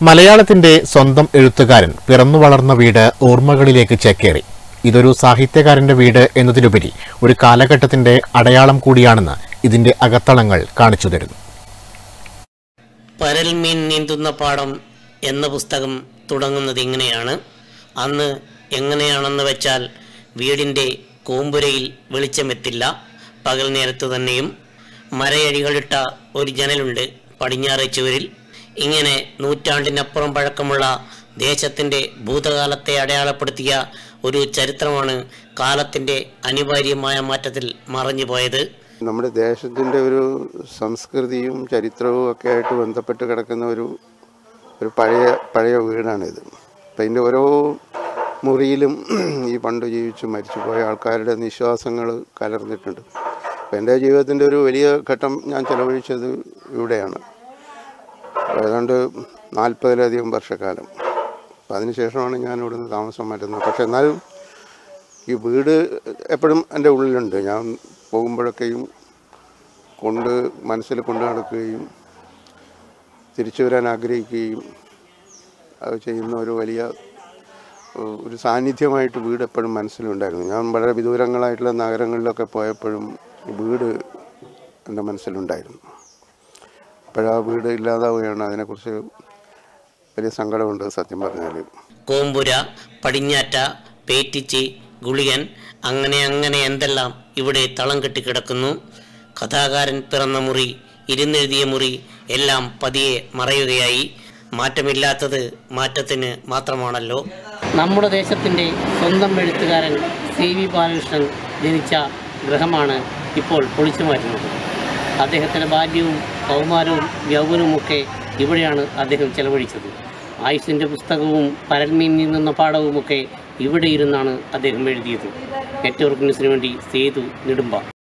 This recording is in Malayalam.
മലയാളത്തിന്റെ സ്വന്തം എഴുത്തുകാരൻ പിറന്നു വളർന്ന വീട് ഓർമ്മകളിലേക്ക് ചേക്കേറി ഇതൊരു സാഹിത്യകാരന്റെ വീട് എന്നതിലുപരി ഒരു കാലഘട്ടത്തിന്റെ അടയാളം കൂടിയാണെന്ന് ഇതിന്റെ അകത്തളങ്ങൾ കാണിച്ചു തരുന്നു പരൽമീൻ നീന്തുന്ന പാടം എന്ന പുസ്തകം തുടങ്ങുന്നത് ഇങ്ങനെയാണ് അന്ന് എങ്ങനെയാണെന്ന് വെച്ചാൽ വീടിൻ്റെ കൂമ്പുരയിൽ വെളിച്ചമെത്തില്ല പകൽ നേരത്തു തന്നെയും മരയഴികളിട്ട ഒരു ജനലുണ്ട് പടിഞ്ഞാറ് ചുവരിൽ ഇങ്ങനെ നൂറ്റാണ്ടിനപ്പുറം പഴക്കമുള്ള ദേശത്തിൻ്റെ ഭൂതകാലത്തെ അടയാളപ്പെടുത്തിയ ഒരു ചരിത്രമാണ് കാലത്തിൻ്റെ അനിവാര്യമായ മാറ്റത്തിൽ മറഞ്ഞു പോയത് നമ്മുടെ ദേശത്തിൻ്റെ ഒരു സംസ്കൃതിയും ചരിത്രവും ഒക്കെ ആയിട്ട് ബന്ധപ്പെട്ട് കിടക്കുന്ന ഒരു ഒരു പഴയ പഴയ വീടാണിത് അപ്പം അതിൻ്റെ ഓരോ മുറിയിലും ഈ പണ്ട് ജീവിച്ച് മരിച്ചുപോയ ആൾക്കാരുടെ നിശ്വാസങ്ങൾ കലർന്നിട്ടുണ്ട് അപ്പം എൻ്റെ ജീവിതത്തിൻ്റെ ഒരു വലിയ ഘട്ടം ഞാൻ ചെലവഴിച്ചത് ഇവിടെയാണ് ഏതാണ്ട് നാൽപ്പതിലധികം വർഷക്കാലം അപ്പം അതിനുശേഷമാണ് ഞാൻ ഇവിടുന്ന് താമസം മാറ്റുന്നത് പക്ഷെ എന്നാലും ഈ വീട് എപ്പോഴും എൻ്റെ ഉള്ളിലുണ്ട് ഞാൻ പോകുമ്പോഴൊക്കെയും കൊണ്ട് മനസ്സിൽ കൊണ്ട് നടക്കുകയും തിരിച്ചു വരാൻ ആഗ്രഹിക്കുകയും അത് ചെയ്യുന്ന ഒരു വലിയ ഏഹ്, ഒരു സാന്നിധ്യമായിട്ട് വീട് എപ്പോഴും മനസ്സിലുണ്ടായിരുന്നു ഞാൻ വളരെ വിദൂരങ്ങളായിട്ടുള്ള നഗരങ്ങളിലൊക്കെ പോയപ്പോഴും ഈ വീട് എൻ്റെ മനസ്സിലുണ്ടായിരുന്നു അപ്പോഴാ വീട് ഇല്ലാതാവുകയാണ് അതിനെക്കുറിച്ച് വലിയ സങ്കടമുണ്ട് സത്യം പറഞ്ഞാൽ കോമ്പുര പടിഞ്ഞാറ്റ പേറ്റിച്ചി ഗുളിയൻ അങ്ങനെ അങ്ങനെ എന്തെല്ലാം ഇവിടെ തളം കെട്ടി കിടക്കുന്നു കഥാകാരൻ പിറന്ന മുറി ഇരുന്നെഴുതിയ മുറി എല്ലാം പതിയെ മറയുകയായി മാറ്റമില്ലാത്തത് മാറ്റത്തിന് മാത്രമാണല്ലോ നമ്മുടെ ദേശത്തിൻ്റെ സ്വന്തം എഴുത്തുകാരൻ സി വി ബാലകൃഷ്ണൻ ജനിച്ച ഗൃഹമാണ് ഇപ്പോൾ പൊളിച്ചു മാറ്റുന്നത് അദ്ദേഹത്തിൻ്റെ ബാല്യവും കൗമാരവും യൗവനവുമൊക്കെ ഇവിടെയാണ് അദ്ദേഹം ചെലവഴിച്ചത് ആയുസിൻ്റെ പുസ്തകവും പരൽമീൻ നീന്തുന്ന പാഠവുമൊക്കെ ഇവിടെ ഇരുന്നാണ് അദ്ദേഹം എഴുതിയത് നെറ്റ്വർക്ക് ന്യൂസിന് വേണ്ടി സേതു നെടുമ്പ